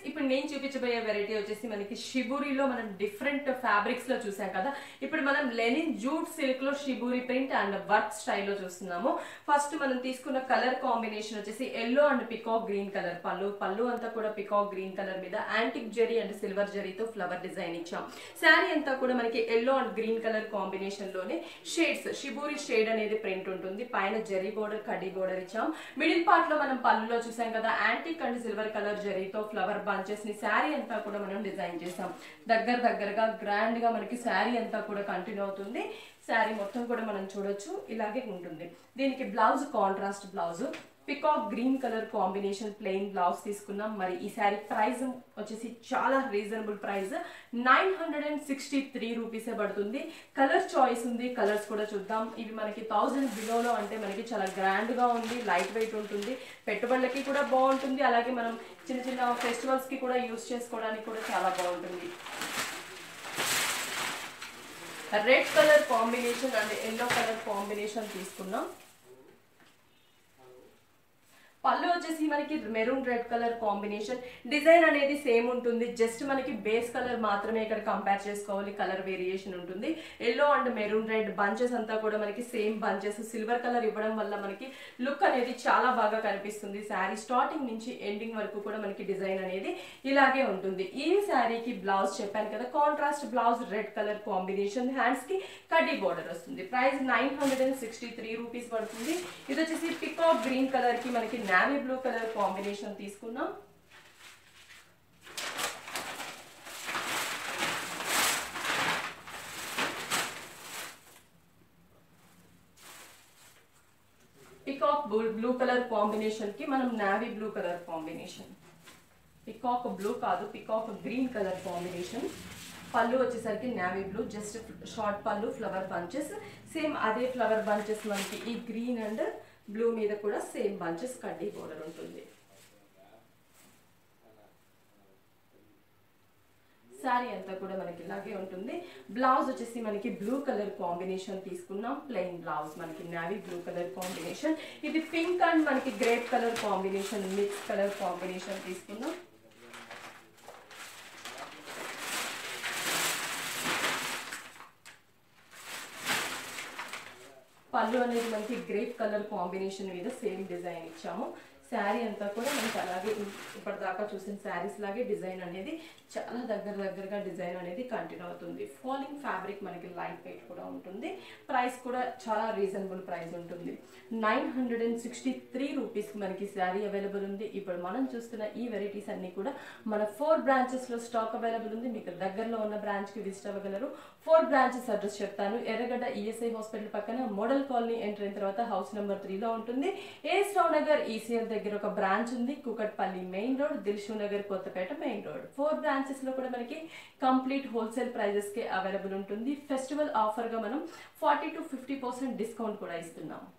ఇప్పుడు నేను చూపించబోయే వెరైటీ వచ్చేసి మనకి షిబూరిలో మనం డిఫరెంట్ ఫ్యాబ్రిక్స్ లో చూసాం కదా ఇప్పుడు మనం లెనిన్ జూట్ సిల్క్ లో షిబూరి ప్రింట్ అండ్ వర్క్ స్టైల్లో చూస్తున్నాము ఫస్ట్ మనం తీసుకున్న కలర్ కాంబినేషన్ వచ్చేసి yellow and peacock green colour పళ్ళు పళ్ళు అంతా కూడా పికాక్ గ్రీన్ కలర్ మీద యాంటిక్ జెరీ అండ్ సిల్వర్ జెరీతో ఫ్లవర్ డిజైన్ ఇచ్చాం శారీ అంతా కూడా మనకి yellow and green colour combination లోనే షేడ్స్ షిబూరి షేడ్ అనేది ప్రింట్ ఉంటుంది పైన జెరీ బోర్డర్ కడ్డీ బోర్డర్ ఇచ్చాం మిడిల్ పార్ట్ లో మనం పళ్ళులో చూసాం కదా యాంటిక్ అండ్ సిల్వర్ కలర్ జరీతో ఫ్లవర్ బంచెస్ ని శారీ అంతా కూడా మనం డిజైన్ చేసాం దగ్గర దగ్గరగా గ్రాండ్ గా మనకి శారీ అంతా కూడా కంటిన్యూ అవుతుంది శారీ మొత్తం కూడా మనం చూడొచ్చు ఇలాగే ఉంటుంది దీనికి blouse contrast blouse peacock green colour combination plain blouse తీసుకున్నాం మరి ఈ శారీ ప్రైస్ వచ్చేసి చాలా reasonable price nine hundred and sixty three రూపీసే పడుతుంది కలర్ చాయిస్ ఉంది కలర్స్ కూడా చూద్దాం ఇవి మనకి థౌజండ్ బిలోలో అంటే మనకి చాలా గ్రాండ్ గా ఉంది లైట్ వెయిట్ ఉంటుంది పెట్టుబడులకి కూడా బాగుంటుంది అలాగే మనం చిన్న చిన్న ఫెస్టివల్స్ కి కూడా యూస్ చేసుకోవడానికి కూడా చాలా బాగుంటుంది red colour combination and yellow colour combination తీసుకున్నాం పళ్ళు వచ్చేసి మనకి maroon red colour combination design అనేది సేమ్ ఉంటుంది జస్ట్ మనకి బేస్ కలర్ మాత్రమే ఇక్కడ కంపేర్ చేసుకోవాలి కలర్ వేరియేషన్ ఉంటుంది yellow and maroon red bunches అంతా కూడా మనకి సేమ్ బంచెస్ సిల్వర్ కలర్ ఇవ్వడం వల్ల మనకి లుక్ అనేది చాలా బాగా కనిపిస్తుంది శారీ స్టార్టింగ్ నుంచి ఎండింగ్ వరకు కూడా మనకి డిజైన్ అనేది ఇలాగే ఉంటుంది ఈ శారీకి బ్లౌజ్ చెప్పాను కదా contrast blouse red colour combination hands కి కడ్డీ బోర్డర్ వస్తుంది price nine hundred and sixty three rupees పడుతుంది ఇది వచ్చేసి పికాక్ గ్రీన్ కలర్ కి మనకి నావీ బ్లూ కలర్ కాంబినేషన్ తీసుకున్నాం పికాక్ బ్లూ కలర్ కాంబినేషన్ కి మనం navy blue colour combination peacock blue కాదు పికాక్ గ్రీన్ కలర్ కాంబినేషన్ పళ్ళు వచ్చేసరికి నావీ బ్లూ జస్ట్ షార్ట్ పళ్ళు ఫ్లవర్ బంచెస్ సేమ్ అదే ఫ్లవర్ బంచెస్ మనకి ఈ గ్రీన్ అండ్ బ్లూ మీద కూడా సేమ్ బంచెస్ కడ్డీ బోర్డర్ ఉంటుంది శారీ అంతా కూడా మనకి ఇలాగే ఉంటుంది బ్లౌజ్ వచ్చేసి మనకి బ్లూ కలర్ కాంబినేషన్ తీసుకున్నాం ప్లెయిన్ బ్లౌజ్ మనకి నావీ బ్లూ కలర్ కాంబినేషన్ ఇది పింక్ అండ్ మనకి grape colour combination mix colour combination తీసుకున్నాం పళ్ళు అనేది మనకి గ్రేప్ కలర్ కాంబినేషన్ మీద సేమ్ డిజైన్ ఇచ్చాము శారీ అంతా కూడా మనకి అలాగే ఇప్పటిదాకా చూసిన శారీస్ లాగే డిజైన్ అనేది చాలా దగ్గర దగ్గరగా డిజైన్ అనేది కంటిన్యూ అవుతుంది ఫాలింగ్ ఫ్యాబ్రిక్ మనకి లైట్ వెయిట్ కూడా ఉంటుంది ప్రైస్ కూడా చాలా రీజనబుల్ ప్రైస్ ఉంటుంది nine hundred and sixty three rupees మనకి శారీ అవైలబుల్ ఉంది ఇప్పుడు మనం చూస్తున్న ఈ వెరైటీస్ అన్ని కూడా మన ఫోర్ బ్రాంచెస్లో స్టాక్ అవైలబుల్ ఉంది మీకు దగ్గరలో ఉన్న బ్రాంచ్కి విజిట్ అవ్వగలరు ఫోర్ బ్రాంచెస్ అడ్రస్ చెప్తాను ఎర్రగడ్డ ఈఎస్ఐ హాస్పిటల్ పక్కన మోడల్ కాలనీ ఎంటర్ అయిన తర్వాత హౌస్ నెంబర్ త్రీలో ఉంటుంది ఏఎస్ రావు నగర్ ఈసీఎల్ దగ్గర ఒక బ్రాంచ్ ఉంది Kukatpally main road Dilsukhnagar Kothapet main road four branches లో కూడా మనకి కంప్లీట్ హోల్సేల్ ప్రైజెస్ కి అవైలబుల్ ఉంటుంది ఫెస్టివల్ ఆఫర్ గా మనం forty to fifty percent discount కూడా ఇస్తున్నాం